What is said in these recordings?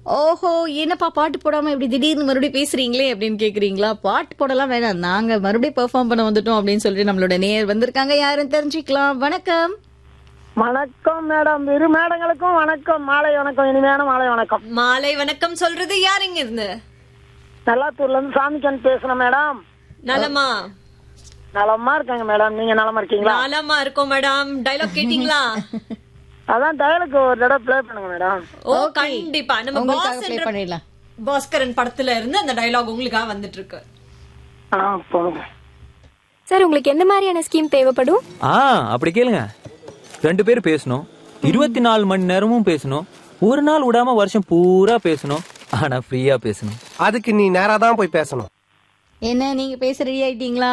ஓஹோ என்னப்பா பாட்டு போடாம இப்படி திடீர்னு மறுபடியும் பேசுறீங்களே அப்படின்னு கேக்குறீங்களா பாட்டு போடலாம் வேணாம் நாங்க மறுபடியும் பெர்ஃபார்ம் பண்ண வந்துட்டோம் அப்படின்னு சொல்லிட்டு நம்மளோட நேயர் வந்திருக்காங்க யாருன்னு தெரிஞ்சுக்கலாம் வணக்கம் வணக்கம் மேடம் இரு மேடங்களுக்கும் வணக்கம் மாலை வணக்கம் இனிமையான மாலை வணக்கம் மாலை வணக்கம் சொல்றது யாருங்க இருந்து நல்லாத்தூர்ல இருந்து சாமிக்கன் பேசுறேன் மேடம் நலமா நலமா இருக்காங்க மேடம் நீங்க நலமா இருக்கீங்களா நலமா இருக்கோம் மேடம் டைலாக் கேட்டீங்களா அதான் டயலுக்கு ஒரு தடவை ப்ளே பண்ணுங்க மேடம் ஓ கண்டிப்பா நம்ம உங்களுக்காக பாஸ் ப்ளே என்ற பண்ணிடலாம் பாஸ்கரன் படத்துல இருந்து அந்த டைலாக் உங்களுக்காக வந்துட்டு இருக்கு ஆ போதுங்க சார் உங்களுக்கு எந்த மாதிரியான ஸ்கீம் தேவைப்படும் ஆ அப்படி கேளுங்க ரெண்டு பேரும் பேசணும் இருபத்தி நாலு மணி நேரமும் பேசணும் ஒரு நாள் விடாம வருஷம் பூரா பேசணும் ஆனா ஃப்ரீயா பேசணும் அதுக்கு நீ நேரா தான் போய் பேசணும் என்ன நீங்க பேச ரெடி ஆயிட்டீங்களா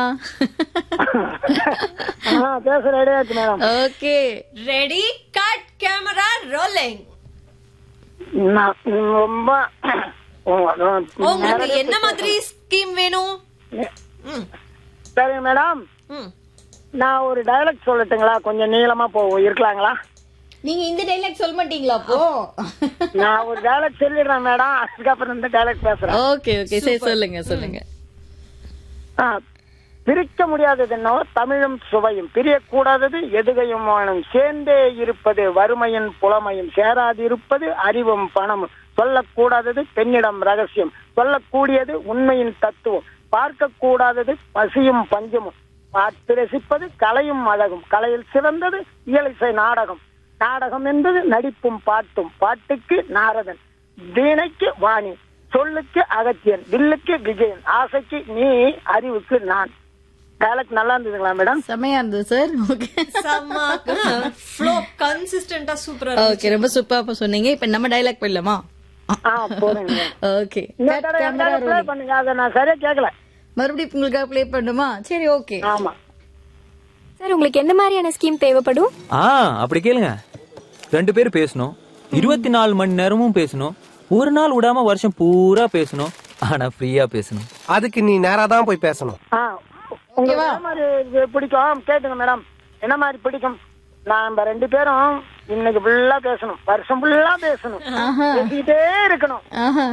ஆ பேச ரெடியா இருக்கு madam okay ready cut camera rolling நான் ரொம்ப உங்களுக்கு என்ன மாதிரி ஸ்கீம் வேணும் ம், சரிங்க மேடம் ம். நான் ஒரு டயலாக் சொல்லட்டுங்களா கொஞ்சம் நீளமா போவோம் இருக்கலாங்களா நீங்க இந்த டைலாக் சொல்ல மாட்டீங்களா அப்போ நான் ஒரு டயலாக் சொல்லிடுறேன் மேடம் அதுக்கப்புறம் இந்த டயலாக் பேசுறேன் ஓகே ஓகே சரி சொல்லுங்க சொல்லுங்க ஆ, பிரிக்க முடியாதது என்னவோ தமிழும் சுவையும் பிரியக்கூடாதது எதுகையும் வாழும் சேர்ந்தே இருப்பது வறுமையின் புலமையும் சேராதிருப்பது அறிவும் பணமும் சொல்லக்கூடாதது பெண்ணிடம் ரகசியம் சொல்லக்கூடியது உண்மையின் தத்துவம் பார்க்கக்கூடாதது பசியும் பஞ்சமும் பார்த்து ரசிப்பது கலையும் அழகும் கலையில் சிறந்தது இயலிசை நாடகம் நாடகம் என்பது நடிப்பும் பாட்டும் பாட்டுக்கு நாரதன் வீணைக்கு வாணி சொல்லுக்கு அகத்தியன் வில்லுக்கு விஜயன் ஆசைக்கு நீ அறிவுக்கு நான் டயலாக் நல்லா இருந்ததுங்களா மேடம் செமையா இருந்தது சார் ஓகே செம்ம ஃப்ளோ கன்சிஸ்டன்டா சூப்பரா ஓகே ரொம்ப சூப்பரா சொன்னீங்க இப்ப நம்ம டைலாக் போயிடலாமா ஆ போறேங்க ஓகே இந்த தடவை எந்த தடவை play பண்ணுங்க அதை நான் சரியா கேட்கல மறுபடியும் உங்களுக்காக ப்ளே பண்ணுமா சரி ஓகே ஆமா சார் உங்களுக்கு எந்த மாதிரியான ஸ்கீம் தேவைப்படும் ஆ அப்படி கேளுங்க ரெண்டு பேரும் பேசணும் இருபத்தி நாலு மணி நேரமும் பேசணும் ஒரு நாள் விடாம வருஷம் பூரா பேசணும் ஆனா ஃப்ரீயா பேசணும் அதுக்கு நீ நேரா தான் போய் பேசணும் ஆ உங்களுக்கு என்ன மாதிரி இது பிடிக்கும் கேட்டுங்க மேடம் என்ன மாதிரி பிடிக்கும் நாம ரெண்டு பேரும் இன்னைக்கு ஃபுல்லா பேசணும் வருஷம் ஃபுல்லா பேசணும் பேசிக்கிட்டே இருக்கணும் ஆஹா.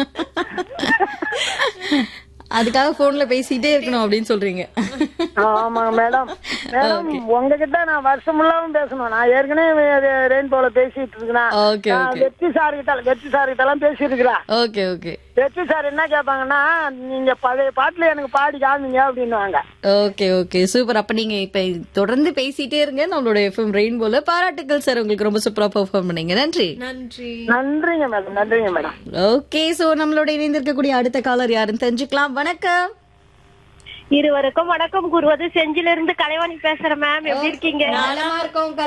அதுக்காக போன்ல பேசிட்டே இருக்கணும் அப்படின்னு சொல்றீங்க ஆமாங்க மேடம் மேடம் உங்ககிட்ட நான் வருஷம் ஃபுல்லாவும் பேசணும் நான் ஏற்கனவே ரெயின்போல பேசிட்டு இருக்கிறேன் Okay, நான் okay. வெற்றி சார் கிட்ட வெற்றி சார் கிட்ட எல்லாம் பேசி இருக்கிறேன் ஓகே ஓகே வெற்றி சார் என்ன கேட்பாங்கன்னா நீங்க பழைய பாட்டுல எனக்கு பாடி காமிங்க அப்படின்னுவாங்க ஓகே ஓகே சூப்பர் அப்ப நீங்க இப்ப தொடர்ந்து பேசிட்டே இருங்க நம்மளோட எஃப்எம் ரெயின்போல பாராட்டுக்கள் சார் உங்களுக்கு ரொம்ப சூப்பரா பெர்ஃபார்ம் பண்ணீங்க நன்றி நன்றி நன்றிங்க மேடம் நன்றிங்க மேடம் ஓகே சோ நம்மளோட இணைந்திருக்கக்கூடிய அடுத்த காலர் யாருன்னு தெரிஞ்சுக்கலாம் வணக்கம் இருவருக்கும் வணக்கம் கூறுவது செஞ்சில இருந்து கலைவாணி பேசுறேன் மேம் எப்படி இருக்கீங்க நலமா இருக்கோம்